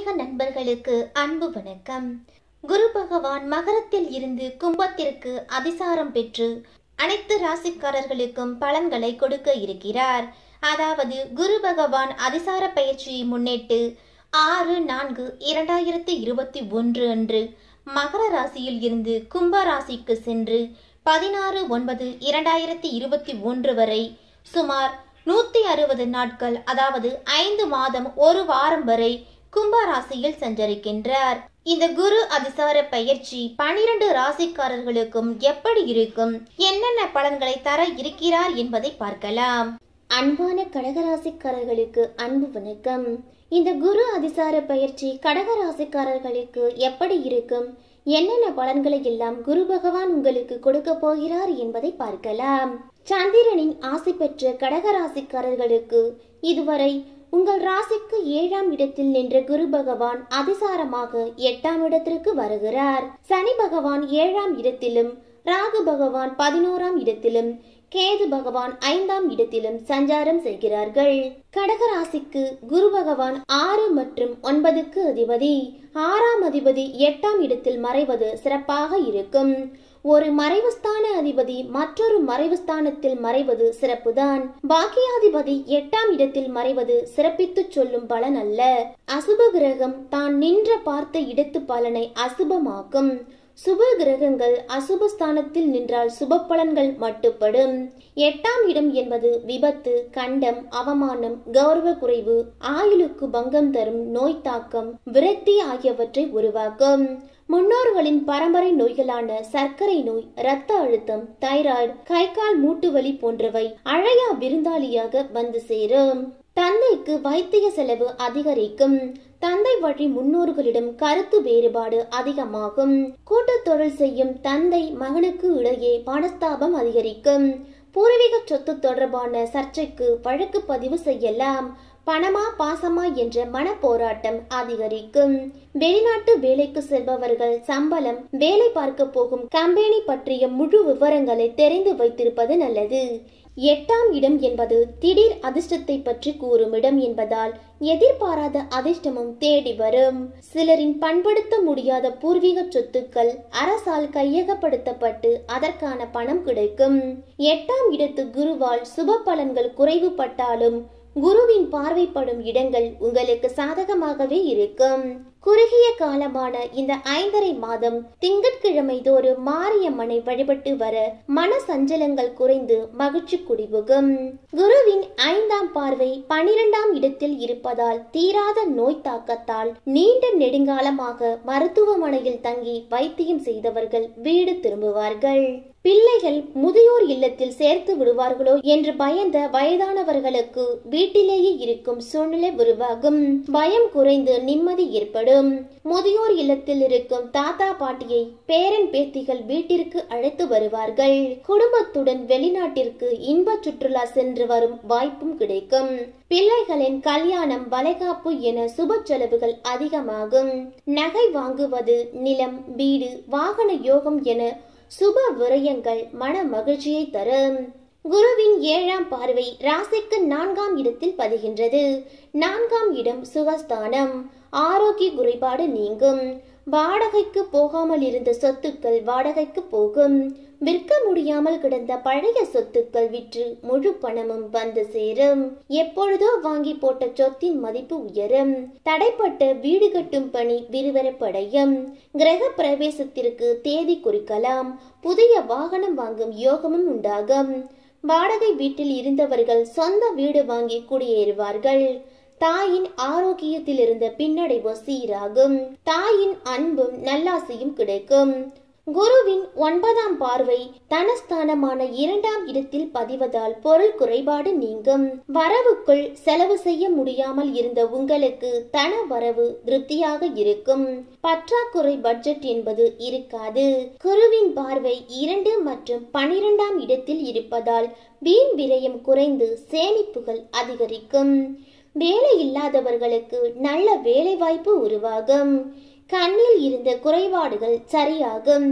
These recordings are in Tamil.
ஆன்மீக நண்பர்களுக்கு அன்பு வணக்கம் குரு பகவான் மகரத்தில் இருந்து கும்பத்திற்கு அதிசாரம் பெற்று அனைத்து ராசிக்காரர்களுக்கும் பலன்களை கொடுக்க இருக்கிறார் அதாவது குரு பகவான் அதிசார பயிற்சியை முன்னிட்டு ஆறு நான்கு இரண்டாயிரத்தி இருபத்தி ஒன்று அன்று மகர ராசியில் இருந்து கும்ப ராசிக்கு சென்று பதினாறு ஒன்பது இரண்டாயிரத்தி இருபத்தி ஒன்று வரை சுமார் நூத்தி அறுபது நாட்கள் அதாவது ஐந்து மாதம் ஒரு வாரம் வரை கும்ப ராசியில் சஞ்சரிக்கின்றார் இந்த குரு அதிசார பயிற்சி பனிரெண்டு ராசிக்காரர்களுக்கும் எப்படி இருக்கும் என்னென்ன பலன்களை தர இருக்கிறார் என்பதை பார்க்கலாம் அன்பான கடகராசிக்காரர்களுக்கு அன்பு வணக்கம் இந்த குரு அதிசார பயிற்சி கடகராசிக்காரர்களுக்கு எப்படி இருக்கும் என்னென்ன பலன்களை எல்லாம் குரு பகவான் உங்களுக்கு கொடுக்க போகிறார் என்பதை பார்க்கலாம் சந்திரனின் ஆசை பெற்ற கடகராசிக்காரர்களுக்கு இதுவரை உங்கள் ராசிக்கு ஏழாம் இடத்தில் நின்ற குரு பகவான் அதிசாரமாக எட்டாம் இடத்திற்கு வருகிறார் சனி பகவான் ஏழாம் இடத்திலும் ராகு பகவான் பதினோராம் இடத்திலும் கேது பகவான் ஐந்தாம் இடத்திலும் சஞ்சாரம் செய்கிறார்கள் கடகராசிக்கு குரு பகவான் ஆறு மற்றும் ஒன்பதுக்கு அதிபதி ஆறாம் அதிபதி எட்டாம் இடத்தில் மறைவது சிறப்பாக இருக்கும் ஒரு மறைவுஸ்தான அதிபதி மற்றொரு மறைவுஸ்தானத்தில் மறைவது சிறப்புதான் பாக்கியாதிபதி எட்டாம் இடத்தில் மறைவது சிறப்பித்துச் சொல்லும் பலன் அல்ல அசுப கிரகம் தான் நின்ற பார்த்த இடத்து பலனை அசுபமாக்கும் சுப கிரகங்கள் அசுபஸ்தானத்தில் நின்றால் சுப பலன்கள் மட்டுப்படும் எட்டாம் இடம் என்பது விபத்து கண்டம் அவமானம் கௌரவ குறைவு ஆயுளுக்கு பங்கம் தரும் நோய் தாக்கம் விரக்தி ஆகியவற்றை உருவாக்கும் முன்னோர்களின் பரம்பரை நோய்களான சர்க்கரை நோய் இரத்த அழுத்தம் தைராய்டு கை கால் மூட்டு வலி போன்றவை அழையா விருந்தாளியாக வந்து சேரும் தந்தைக்கு வைத்திய செலவு அதிகரிக்கும் தந்தை வழி முன்னோர்களிடம் கருத்து வேறுபாடு அதிகமாகும் கூட்டுத் தொழில் செய்யும் தந்தை மகனுக்கு இடையே மனஸ்தாபம் அதிகரிக்கும் பூர்வீக சொத்து தொடர்பான சர்ச்சைக்கு வழக்கு பதிவு செய்யலாம் பணமா பாசமா என்ற மன போராட்டம் அதிகரிக்கும் வெளிநாட்டு வேலைக்கு செல்பவர்கள் சம்பளம் வேலை பார்க்க போகும் கம்பெனி பற்றிய முழு விவரங்களை தெரிந்து வைத்திருப்பது நல்லது எட்டாம் இடம் என்பது திடீர் அதிர்ஷ்டத்தை பற்றி கூறும் இடம் என்பதால் எதிர்பாராத அதிர்ஷ்டமும் தேடி வரும் சிலரின் பண்படுத்த முடியாத பூர்வீக சொத்துக்கள் அரசால் கையகப்படுத்தப்பட்டு அதற்கான பணம் கிடைக்கும் எட்டாம் இடத்து குருவால் சுப பலன்கள் குறைவுபட்டாலும் குருவின் பார்வைப்படும் இடங்கள் உங்களுக்கு சாதகமாகவே இருக்கும் குறுகிய காலமான இந்த ஐந்தரை மாதம் திங்கட்கிழமை தோறும் மாரியம்மனை வழிபட்டு வர மன சஞ்சலங்கள் குறைந்து மகிழ்ச்சி குடிபுகும் குருவின் ஐந்தாம் பார்வை பனிரெண்டாம் இடத்தில் இருப்பதால் தீராத நோய் தாக்கத்தால் நீண்ட நெடுங்காலமாக மருத்துவமனையில் தங்கி வைத்தியம் செய்தவர்கள் வீடு திரும்புவார்கள் பிள்ளைகள் முதியோர் இல்லத்தில் சேர்த்து விடுவார்களோ என்று பயந்த வயதானவர்களுக்கு வீட்டிலேயே இருக்கும் சூழ்நிலை உருவாகும் பயம் குறைந்து நிம்மதி ஏற்படும் முதியோர் இல்லத்தில் இருக்கும் தாத்தா பாட்டியை பேரன் பேத்திகள் வீட்டிற்கு அழைத்து வருவார்கள் குடும்பத்துடன் வெளிநாட்டிற்கு இன்ப சுற்றுலா சென்று வரும் வாய்ப்பும் கிடைக்கும் பிள்ளைகளின் கல்யாணம் வளைகாப்பு என சுப செலவுகள் அதிகமாகும் நகை வாங்குவது நிலம் வீடு வாகன யோகம் என சுப விரயங்கள் மன மகிழ்ச்சியை தரும் குருவின் ஏழாம் பார்வை ராசிக்கு நான்காம் இடத்தில் பதிகின்றது நான்காம் இடம் சுகஸ்தானம் ஆரோக்கிய குறைபாடு நீங்கும் வாடகைக்கு போகாமல் இருந்த சொத்துக்கள் வாடகைக்கு போகும் விற்க முடியாமல் கிடந்த பழைய சொத்துக்கள் விற்று முழு பணமும் வந்து சேரும் எப்பொழுதோ வாங்கி போட்ட சொத்தின் மதிப்பு உயரும் தடைப்பட்ட வீடு கட்டும் பணி விறுவிறுப்படையும் கிரக பிரவேசத்திற்கு தேதி குறிக்கலாம் புதிய வாகனம் வாங்கும் யோகமும் உண்டாகும் வாடகை வீட்டில் இருந்தவர்கள் சொந்த வீடு வாங்கி குடியேறுவார்கள் தாயின் ஆரோக்கியத்தில் இருந்த பின்னடைவு சீராகும் தாயின் அன்பும் நல்லாசையும் கிடைக்கும் குருவின் ஒன்பதாம் பார்வை தனஸ்தானமான இரண்டாம் இடத்தில் பதிவதால் பொருள் குறைபாடு நீங்கும் வரவுக்குள் செலவு செய்ய முடியாமல் இருந்த உங்களுக்கு தன வரவு திருப்தியாக இருக்கும் பற்றாக்குறை பட்ஜெட் என்பது இருக்காது குருவின் பார்வை இரண்டு மற்றும் பனிரெண்டாம் இடத்தில் இருப்பதால் வீண் விரயம் குறைந்து சேமிப்புகள் அதிகரிக்கும் வேலை இல்லாதவர்களுக்கு நல்ல வேலை வாய்ப்பு உருவாகும் கண்ணில் இருந்த குறைபாடுகள் சரியாகும்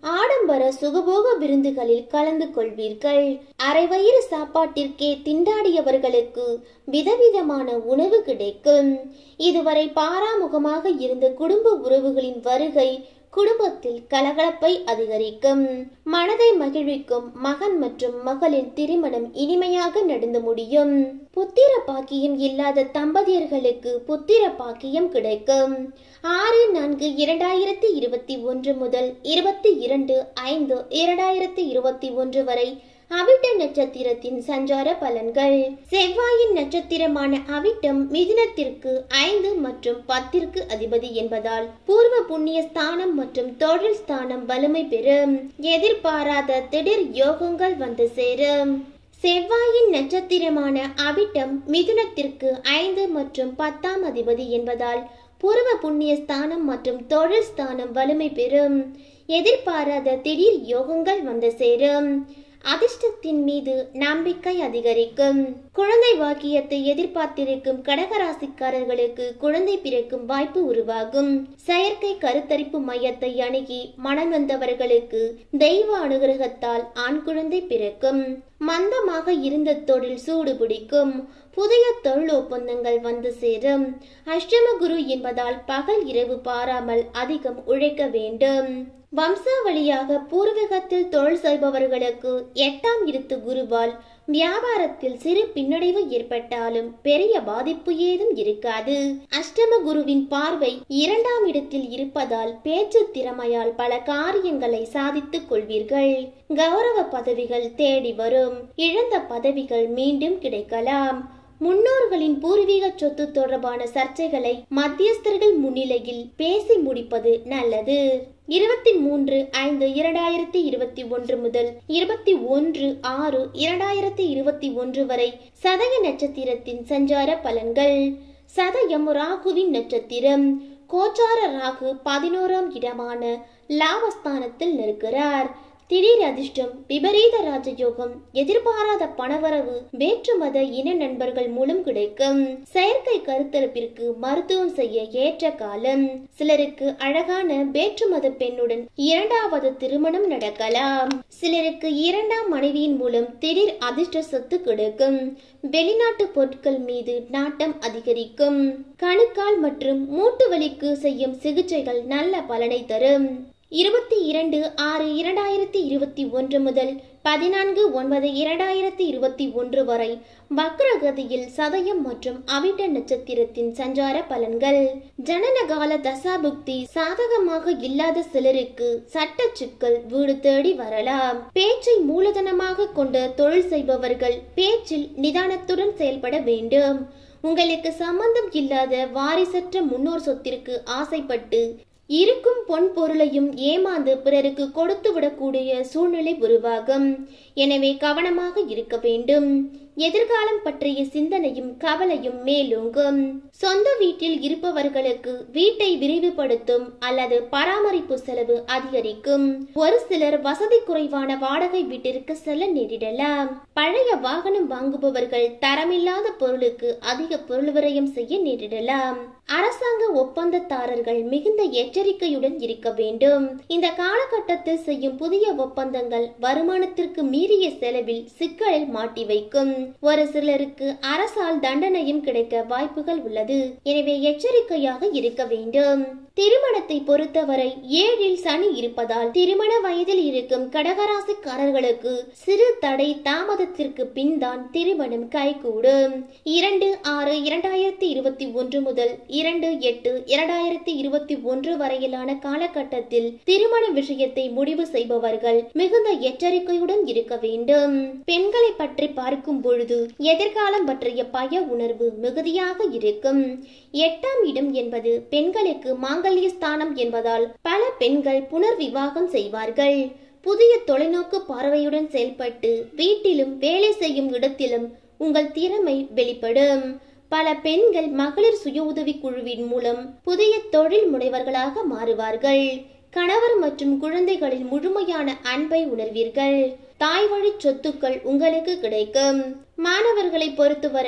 ஆடம்பர சுகபோக விருந்துகளில் கலந்து கொள்வீர்கள் அரைவயிறு சாப்பாட்டிற்கே திண்டாடியவர்களுக்கு விதவிதமான உணவு கிடைக்கும் இதுவரை பாராமுகமாக இருந்த குடும்ப உறவுகளின் வருகை குடும்பத்தில் கலகலப்பை அதிகரிக்கும் மனதை மகிழ்விக்கும் மகன் மற்றும் மகளின் திருமணம் இனிமையாக நடந்து முடியும் புத்திர பாக்கியம் இல்லாத தம்பதியர்களுக்கு புத்திர பாக்கியம் கிடைக்கும் ஆறு நான்கு இரண்டாயிரத்தி இருபத்தி ஒன்று முதல் இருபத்தி இரண்டு ஐந்து இரண்டாயிரத்தி இருபத்தி ஒன்று வரை அவிட்ட நட்சத்திரத்தின் சஞ்சார பலன்கள் செவ்வாயின் நட்சத்திரமான அவிட்டம் மிதுனத்திற்கு ஐந்து மற்றும் பத்திற்கு அதிபதி என்பதால் பூர்வ புண்ணிய ஸ்தானம் மற்றும் தொழில் ஸ்தானம் வலிமை பெறும் எதிர்பாராத திடீர் யோகங்கள் வந்து சேரும் செவ்வாயின் நட்சத்திரமான அவிட்டம் மிதுனத்திற்கு ஐந்து மற்றும் பத்தாம் அதிபதி என்பதால் பூர்வ புண்ணிய ஸ்தானம் மற்றும் தொழில் ஸ்தானம் வலிமை பெறும் எதிர்பாராத திடீர் யோகங்கள் வந்து சேரும் அதிர்ஷ்டத்தின் மீது நம்பிக்கை அதிகரிக்கும் குழந்தை வாக்கியத்தை எதிர்பார்த்திருக்கும் கடகராசிக்காரர்களுக்கு குழந்தை பிறக்கும் வாய்ப்பு உருவாகும் செயற்கை கருத்தரிப்பு மையத்தை அணுகி மனம் வந்தவர்களுக்கு தெய்வ அனுகிரகத்தால் ஆண் குழந்தை பிறக்கும் மந்தமாக இருந்த தொழில் சூடு பிடிக்கும் புதிய தொழில் ஒப்பந்தங்கள் வந்து சேரும் அஷ்டம குரு என்பதால் பகல் இரவு பாராமல் அதிகம் உழைக்க வேண்டும் வம்சாவளியாக பூர்வீகத்தில் தொழில் செய்பவர்களுக்கு எட்டாம் இருத்து குருவால் வியாபாரத்தில் சிறு பின்னடைவு ஏற்பட்டாலும் பெரிய பாதிப்பு ஏதும் இருக்காது அஷ்டம குருவின் பார்வை இரண்டாம் இடத்தில் இருப்பதால் பேச்சு திறமையால் பல காரியங்களை சாதித்துக் கொள்வீர்கள் கௌரவ பதவிகள் தேடி வரும் இழந்த பதவிகள் மீண்டும் கிடைக்கலாம் முன்னோர்களின் பூர்வீக சொத்து தொடர்பான சர்ச்சைகளை மத்தியஸ்தர்கள் முன்னிலையில் பேசி முடிப்பது நல்லது இருபத்தி மூன்று ஐந்து இரண்டாயிரத்தி இருபத்தி ஒன்று முதல் இருபத்தி ஒன்று ஆறு இரண்டாயிரத்தி இருபத்தி ஒன்று வரை சதய நட்சத்திரத்தின் சஞ்சார பலன்கள் சதயம் ராகுவின் நட்சத்திரம் கோச்சார ராகு பதினோராம் இடமான லாபஸ்தானத்தில் நிற்கிறார் திடீர் அதிர்ஷ்டம் விபரீத ராஜயோகம் எதிர்பாராத பணவரவு வேற்றுமத இன நண்பர்கள் மூலம் கிடைக்கும் செயற்கை கருத்தரப்பிற்கு மருத்துவம் செய்ய ஏற்ற காலம் சிலருக்கு அழகான வேற்றுமத பெண்ணுடன் இரண்டாவது திருமணம் நடக்கலாம் சிலருக்கு இரண்டாம் மனைவியின் மூலம் திடீர் அதிர்ஷ்ட சொத்து கிடைக்கும் வெளிநாட்டு பொருட்கள் மீது நாட்டம் அதிகரிக்கும் கணுக்கால் மற்றும் மூட்டு வலிக்கு செய்யும் சிகிச்சைகள் நல்ல பலனை தரும் இருபத்தி இரண்டு ஆறு இரண்டாயிரத்தி இருபத்தி ஒன்று முதல் பதினான்கு ஒன்பது இரண்டாயிரத்தி இருபத்தி ஒன்று வரை வக்ரகதியில் சதயம் மற்றும் அவிட்ட நட்சத்திரத்தின் சஞ்சார பலன்கள் ஜனனகால தசாபுக்தி சாதகமாக இல்லாத சிலருக்கு சட்ட சிக்கல் வீடு தேடி வரலாம் பேச்சை மூலதனமாக கொண்ட தொழில் செய்பவர்கள் பேச்சில் நிதானத்துடன் செயல்பட வேண்டும் உங்களுக்கு சம்பந்தம் இல்லாத வாரிசற்ற முன்னோர் சொத்திற்கு ஆசைப்பட்டு இருக்கும் பொன் பொருளையும் ஏமாந்து பிறருக்கு கொடுத்து விடக்கூடிய சூழ்நிலை உருவாகும் எனவே கவனமாக இருக்க வேண்டும் எதிர்காலம் பற்றிய சிந்தனையும் கவலையும் மேலோங்கும் சொந்த வீட்டில் இருப்பவர்களுக்கு வீட்டை விரிவுபடுத்தும் அல்லது பராமரிப்பு செலவு அதிகரிக்கும் ஒரு சிலர் வசதி குறைவான வாடகை வீட்டிற்கு செல்ல நேரிடலாம் பழைய வாகனம் வாங்குபவர்கள் தரமில்லாத பொருளுக்கு அதிக பொருள் விரயம் செய்ய நேரிடலாம் அரசாங்க ஒப்பந்ததாரர்கள் மிகுந்த எச்சரிக்கையுடன் இருக்க வேண்டும் இந்த காலகட்டத்தில் செய்யும் புதிய ஒப்பந்தங்கள் வருமானத்திற்கு மீறிய செலவில் சிக்கலில் மாட்டி வைக்கும் ஒரு சிலருக்கு அரசால் தண்டனையும் கிடைக்க வாய்ப்புகள் உள்ளது எனவே எச்சரிக்கையாக இருக்க வேண்டும் திருமணத்தை பொறுத்தவரை ஏழில் சனி இருப்பதால் திருமண வயதில் இருக்கும் கடகராசிக்காரர்களுக்கு சிறு தடை தாமதத்திற்கு பின் தான் திருமணம் கைகூடும் இரண்டு ஆறு இரண்டாயிரத்தி இருபத்தி ஒன்று முதல் இரண்டு எட்டு இரண்டாயிரத்தி இருபத்தி ஒன்று வரையிலான காலகட்டத்தில் திருமண விஷயத்தை முடிவு செய்பவர்கள் மிகுந்த எச்சரிக்கையுடன் இருக்க வேண்டும் பெண்களை பற்றி பார்க்கும் பொழுது எதிர்காலம் பற்றிய பய உணர்வு மிகுதியாக இருக்கும் எட்டாம் இடம் என்பது பெண்களுக்கு மாங்கல்ய ஸ்தானம் என்பதால் பல பெண்கள் புனர் விவாகம் செய்வார்கள் புதிய தொலைநோக்கு பார்வையுடன் செயல்பட்டு வீட்டிலும் வேலை செய்யும் இடத்திலும் உங்கள் திறமை வெளிப்படும் பல பெண்கள் மகளிர் சுய உதவி குழுவின் மூலம் புதிய தொழில் முனைவர்களாக மாறுவார்கள் கணவர் மற்றும் குழந்தைகளின் முழுமையான அன்பை உணர்வீர்கள் தாய் வழி சொத்துக்கள் உங்களுக்கு கிடைக்கும் மாணவர்களை பொறுத்தவரை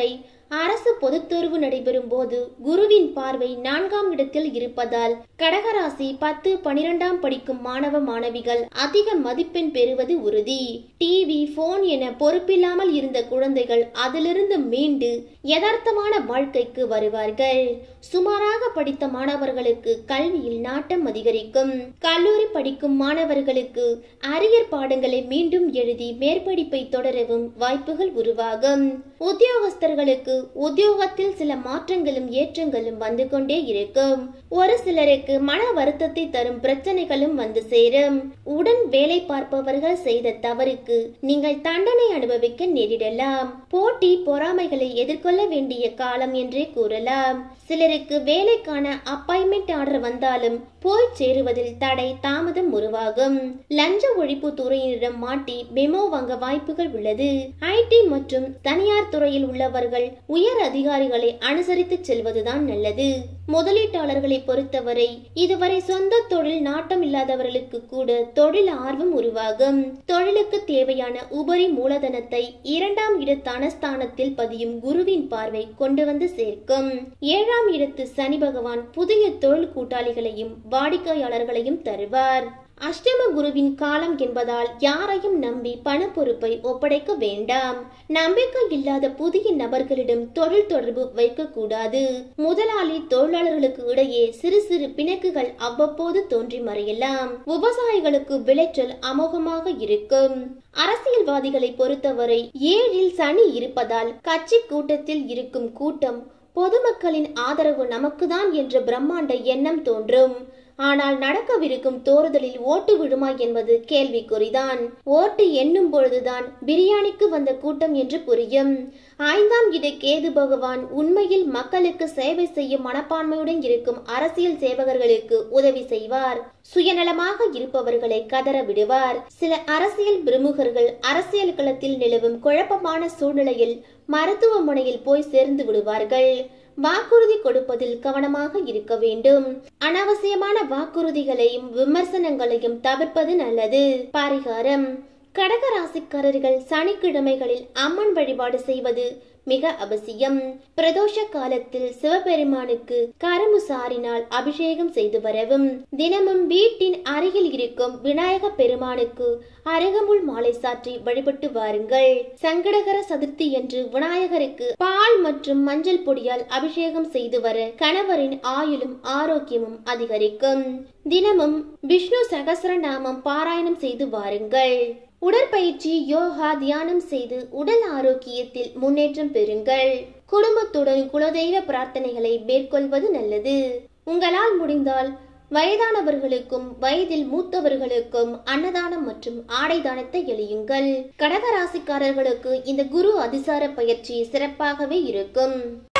அரசு பொதுத் தேர்வு நடைபெறும் போது குருவின் பார்வை நான்காம் இடத்தில் இருப்பதால் கடகராசி பத்து பனிரெண்டாம் படிக்கும் மாணவ மாணவிகள் அதிக மதிப்பெண் பெறுவது உறுதி டிவி போன் என பொறுப்பில்லாமல் இருந்த குழந்தைகள் அதிலிருந்து மீண்டு யதார்த்தமான வாழ்க்கைக்கு வருவார்கள் சுமாராக படித்த மாணவர்களுக்கு கல்வியில் நாட்டம் அதிகரிக்கும் கல்லூரி படிக்கும் மாணவர்களுக்கு அரியர் பாடங்களை மீண்டும் எழுதி மேற்படிப்பை தொடரவும் வாய்ப்புகள் உருவாகும் உத்தியோகஸ்தர்களுக்கு உத்தியோகத்தில் சில மாற்றங்களும் ஏற்றங்களும் வந்து கொண்டே இருக்கும் ஒரு சிலருக்கு மன வருத்தத்தை தரும் பிரச்சனைகளும் வந்து சேரும் உடன் வேலை பார்ப்பவர்கள் செய்த தவறுக்கு நீங்கள் தண்டனை அனுபவிக்க நேரிடலாம் போட்டி பொறாமைகளை எதிர்கொள்ள வேண்டிய காலம் என்றே கூறலாம் சிலருக்கு வேலைக்கான அப்பாயின்மெண்ட் ஆர்டர் வந்தாலும் போய் சேருவதில் தடை தாமதம் உருவாகும் லஞ்ச ஒழிப்பு துறையினரிடம் மாட்டி மெமோ வாங்க வாய்ப்புகள் உள்ளது ஐடி மற்றும் தனியார் துறையில் உள்ளவர்கள் உயர் அதிகாரிகளை அனுசரித்து செல்வதுதான் நல்லது முதலீட்டாளர்களை பொறுத்தவரை இதுவரை சொந்த தொழில் நாட்டம் இல்லாதவர்களுக்கு கூட தொழில் ஆர்வம் உருவாகும் தொழிலுக்கு தேவையான உபரி மூலதனத்தை இரண்டாம் இட தனஸ்தானத்தில் பதியும் குருவின் பார்வை கொண்டு வந்து சேர்க்கும் ஏழாம் இடத்து சனி பகவான் புதிய தொழில் கூட்டாளிகளையும் வாடிக்கையாளர்களையும் தருவார் அஷ்டம குருவின் காலம் என்பதால் யாரையும் நம்பி பண பொறுப்பை ஒப்படைக்க வேண்டாம் நம்பிக்கை இல்லாத புதிய நபர்களிடம் தொழில் தொடர்பு வைக்கக்கூடாது முதலாளி தொழிலாளர்களுக்கு இடையே சிறு சிறு பிணக்குகள் அவ்வப்போது தோன்றி மறையலாம் விவசாயிகளுக்கு விளைச்சல் அமோகமாக இருக்கும் அரசியல்வாதிகளை பொறுத்தவரை ஏழில் சனி இருப்பதால் கட்சி கூட்டத்தில் இருக்கும் கூட்டம் பொதுமக்களின் ஆதரவு நமக்குதான் என்ற பிரம்மாண்ட எண்ணம் தோன்றும் ஆனால் நடக்கவிருக்கும் தோறுதலில் ஓட்டு விடுமா என்பது கேள்விக்குறிதான் ஓட்டு எண்ணும் பொழுதுதான் பிரியாணிக்கு வந்த கூட்டம் என்று புரியும் ஐந்தாம் இட கேது பகவான் உண்மையில் மக்களுக்கு சேவை செய்யும் மனப்பான்மையுடன் இருக்கும் அரசியல் சேவகர்களுக்கு உதவி செய்வார் சுயநலமாக இருப்பவர்களை கதற விடுவார் சில அரசியல் பிரமுகர்கள் அரசியல் களத்தில் நிலவும் குழப்பமான சூழ்நிலையில் மருத்துவமனையில் போய் சேர்ந்து விடுவார்கள் வாக்குறுதி கொடுப்பதில் கவனமாக இருக்க வேண்டும் அனாவசியமான வாக்குறுதிகளையும் விமர்சனங்களையும் தவிர்ப்பது நல்லது பரிகாரம் கடக ராசிக்காரர்கள் சனிக்கிழமைகளில் அம்மன் வழிபாடு செய்வது மிக அவசியம் பிரதோஷ காலத்தில் சிவபெருமானுக்கு கரும்பு சாரினால் அபிஷேகம் செய்து வரவும் தினமும் வீட்டின் அருகில் இருக்கும் விநாயக பெருமானுக்கு அருகமுள் மாலை சாற்றி வழிபட்டு வாருங்கள் சங்கடகர சதுர்த்தி என்று விநாயகருக்கு பால் மற்றும் மஞ்சள் பொடியால் அபிஷேகம் செய்து வர கணவரின் ஆயுளும் ஆரோக்கியமும் அதிகரிக்கும் தினமும் விஷ்ணு சகசரநாமம் பாராயணம் செய்து வாருங்கள் உடற்பயிற்சி யோகா தியானம் செய்து உடல் ஆரோக்கியத்தில் முன்னேற்றம் பெறுங்கள் குடும்பத்துடன் குலதெய்வ பிரார்த்தனைகளை மேற்கொள்வது நல்லது உங்களால் முடிந்தால் வயதானவர்களுக்கும் வயதில் மூத்தவர்களுக்கும் அன்னதானம் மற்றும் ஆடை தானத்தை எளியுங்கள் கடகராசிக்காரர்களுக்கு இந்த குரு அதிசார பயிற்சி சிறப்பாகவே இருக்கும்